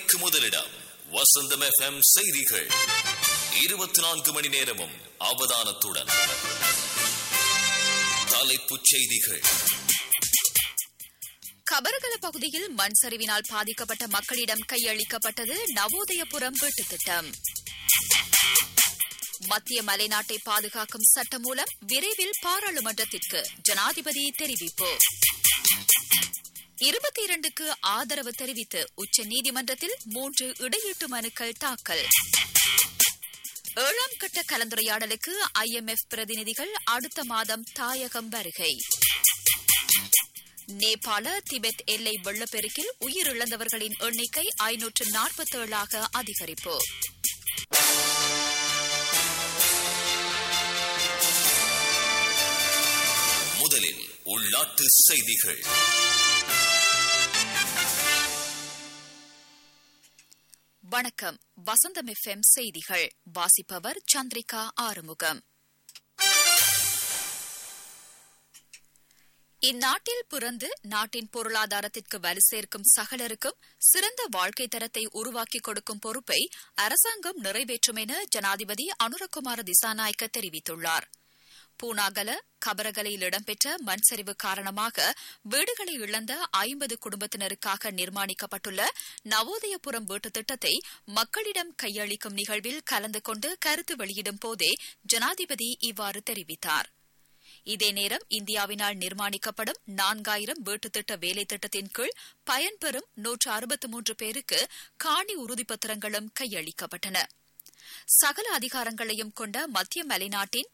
செய்திகளுக்கு முதலிடம் வசந்தம் எஃப்எம் செய்திகள் இருபத்தி நான்கு மணி நேரமும் அவதானத்துடன் தலைப்புச் செய்திகள் கபரகல பகுதியில் மண் சரிவினால் பாதிக்கப்பட்ட மக்களிடம் கையளிக்கப்பட்டது நவோதயபுரம் வீட்டுத் திட்டம் மத்திய மலைநாட்டை பாதுகாக்கும் சட்டம் மூலம் விரைவில் பாராளுமன்றத்திற்கு ஜனாதிபதி தெரிவிப்பு இருபத்தி இரண்டுக்கு ஆதரவு தெரிவித்து உச்ச நீதிமன்றத்தில் மூன்று இடையீட்டு மனுக்கள் தாக்கல் ஏழாம் கட்ட கலந்துரையாடலுக்கு ஐஎம்எஃப் பிரதிநிதிகள் அடுத்த மாதம் தாயகம் வருகை நேபாள திபெத் எல்லை வெள்ளப்பெருக்கில் உயிரிழந்தவர்களின் எண்ணிக்கை ஐநூற்று நாற்பத்தேழாக அதிகரிப்பு முதலில் உள்நாட்டு செய்திகள் வணக்கம் வசந்தம் எஃப்எம் செய்திகள் வாசிப்பவர் சந்திரிகா ஆறுமுகம் இந்நாட்டில் பிறந்து நாட்டின் பொருளாதாரத்திற்கு வலு சேர்க்கும் சகலருக்கும் சிறந்த வாழ்க்கை தரத்தை உருவாக்கிக் கொடுக்கும் பொறுப்பை அரசாங்கம் நிறைவேற்றும் என ஜனாதிபதி அனுரகுமார திசாநாயக்க தெரிவித்துள்ளார் பூனாகல கபரகலையில் இடம்பெற்ற மண் சரிவு காரணமாக வீடுகளை இழந்த ஐம்பது குடும்பத்தினருக்காக நிர்மாணிக்கப்பட்டுள்ள நவோதயபுரம் வீட்டுத் திட்டத்தை மக்களிடம் கையளிக்கும் நிகழ்வில் கலந்து கொண்டு கருத்து வெளியிடும் போதே ஜனாதிபதி இவ்வாறு தெரிவித்தார் இதே நேரம் இந்தியாவினால் நிர்மாணிக்கப்படும் நான்காயிரம் வீட்டுத் திட்ட வேலை திட்டத்தின் கீழ் பயன்பெறும் நூற்று அறுபத்து மூன்று பேருக்கு காணி உறுதிப்பத்திரங்களும் கையளிக்கப்பட்டன சகல அதிகாரங்களையும் கொண்ட மத்திய மலைநாட்டின்